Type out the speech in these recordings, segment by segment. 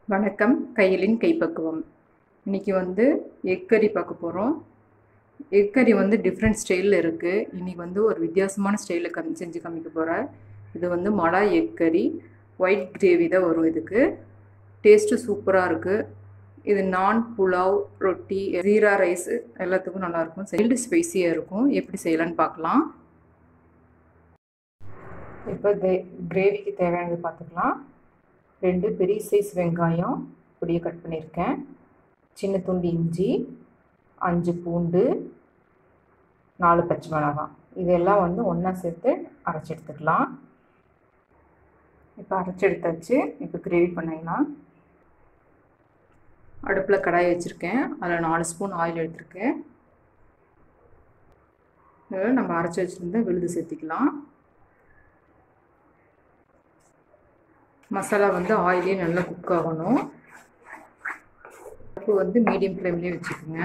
வணக்கம் கையலின் கைப்பக்குவம் இன்றைக்கி வந்து எக் கறி பார்க்க போகிறோம் எக் கறி வந்து டிஃப்ரெண்ட் ஸ்டைலில் இருக்குது இன்றைக்கி வந்து ஒரு வித்தியாசமான ஸ்டைலில் கம் செஞ்சு காமிக்க போகிறேன் இது வந்து malai egg curry white gravy தான் வரும் இதுக்கு டேஸ்ட்டு சூப்பராக இருக்குது இது நான் புலாவ் ரொட்டி ஜீரா ரைஸ் எல்லாத்துக்கும் நல்லாயிருக்கும் சைல்டு ஸ்பைஸியாக இருக்கும் எப்படி செய்யலான்னு பார்க்கலாம் இப்போ கிரேவிக்கு தேவையானது பார்த்துக்கலாம் ரெண்டு பெரிய சைஸ் வெங்காயம் பொடியை கட் பண்ணியிருக்கேன் சின்ன துண்டு இஞ்சி அஞ்சு பூண்டு நாலு பச்சை மிளகாய் இதெல்லாம் வந்து ஒன்றா சேர்த்து அரைச்சி எடுத்துக்கலாம் இப்போ அரைச்சி எடுத்தாச்சு இப்போ கிரேவி பண்ணிடலாம் அடுப்பில் கடாய் வச்சுருக்கேன் அதில் நாலு ஸ்பூன் ஆயில் எடுத்திருக்கேன் இதில் நம்ம அரைச்சி வச்சுருந்த விழுது சேர்த்திக்கலாம் மசாலா வந்து ஆயிலே நல்லா குக் ஆகணும் அடுப்பு வந்து மீடியம் ஃப்ளேம்லேயே வச்சுக்கோங்க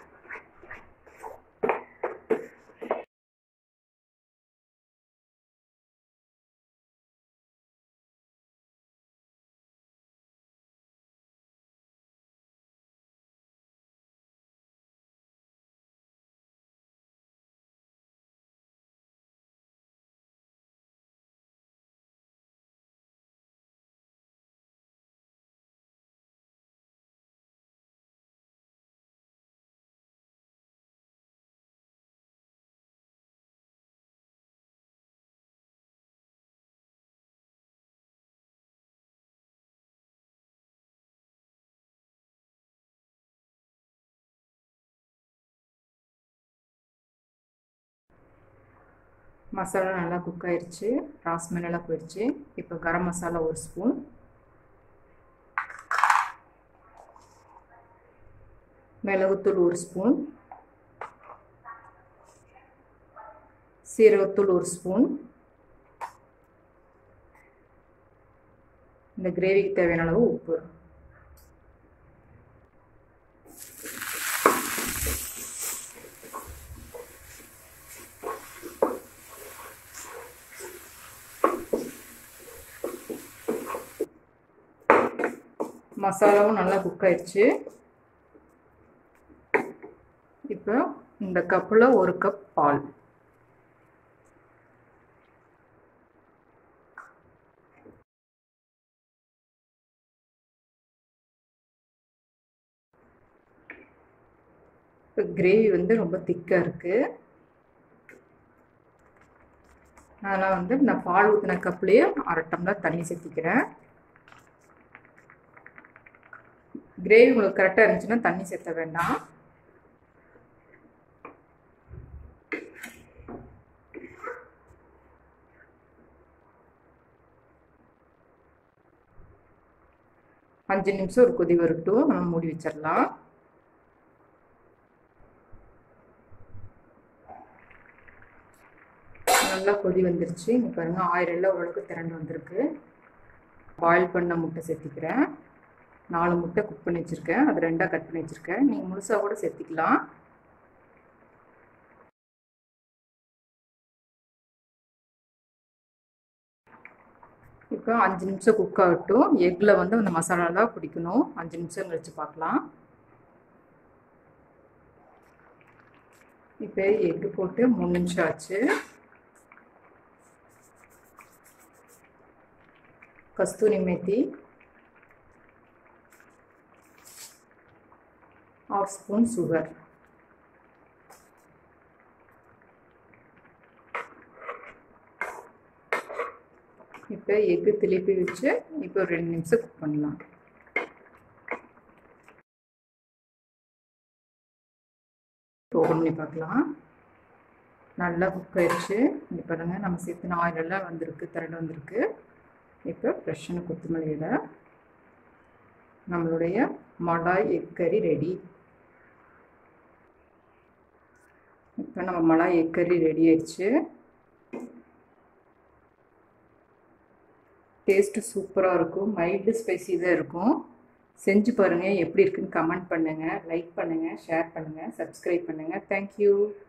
மசாலா நல்லா குக் ஆயிடுச்சு ராஸ்மெல் நல்லா போயிடுச்சு இப்போ கரம் மசாலா ஒரு ஸ்பூன் மிளகுத்தூள் ஒரு ஸ்பூன் சீரகத்தூள் ஒரு ஸ்பூன் இந்த கிரேவிக்கு தேவையான அளவு உப்பு மசாலாவும் நல்லா குக் ஆயிடுச்சு இப்போ இந்த கப்பில் ஒரு கப் பால் இப்போ கிரேவி வந்து ரொம்ப திக்காக இருக்குது அதனால் வந்து நான் பால் ஊற்றின கப்லேயே அரை டம்ளர் தண்ணி சேர்த்திக்கிறேன் கிரேவி உங்களுக்கு கரெக்டாக இருந்துச்சுன்னா தண்ணி சேர்த்த வேண்டாம் அஞ்சு நிமிஷம் ஒரு கொதி வரட்டும் நம்ம மூடி வச்சிடலாம் நல்லா கொதி வந்துருச்சு இங்கே பாருங்கள் ஆயிரம் எல்லாம் ஓரளவுக்கு திரண்டு வந்திருக்கு பாயில் பண்ண முட்டை சேர்த்திக்கிறேன் நாலு முட்டை குக் பண்ணி வச்சுருக்கேன் அது ரெண்டாக கட் பண்ணி வச்சுருக்கேன் நீங்கள் முழுசாக கூட சேர்த்திக்கலாம் இப்போ அஞ்சு நிமிஷம் குக் ஆகட்டும் எக்கில் வந்து அந்த மசாலாலாம் பிடிக்கணும் அஞ்சு நிமிஷம் கழித்து பார்க்கலாம் இப்போ எக்கு போட்டு மூணு நிமிஷம் ஆச்சு kasuri methi half spoon sugar இப்போ எக்கு திருப்பி வச்சு இப்போ ரெண்டு நிமிஷம் குக் பண்ணலாம் ஓப்பன் பண்ணி பார்க்கலாம் நல்லா குக் ஆயிடுச்சு இங்கே பாருங்கள் நம்ம சேர்த்துன ஆயில் எல்லாம் வந்திருக்கு திரண்டு வந்திருக்கு இப்போ ஃப்ரெஷ்ஷான கொத்தமல்லியில் நம்மளுடைய மலாய் எக் கறி ரெடி இப்போ நம்ம மலாய் எக் கறி ரெடி ஆயிடுச்சு டேஸ்ட்டு சூப்பராக இருக்கும் மைல்டு ஸ்பைசி தான் இருக்கும் செஞ்சு பாருங்கள் எப்படி இருக்குன்னு கமெண்ட் பண்ணுங்கள் லைக் பண்ணுங்கள் ஷேர் பண்ணுங்கள் சப்ஸ்கிரைப் பண்ணுங்கள் தேங்க்யூ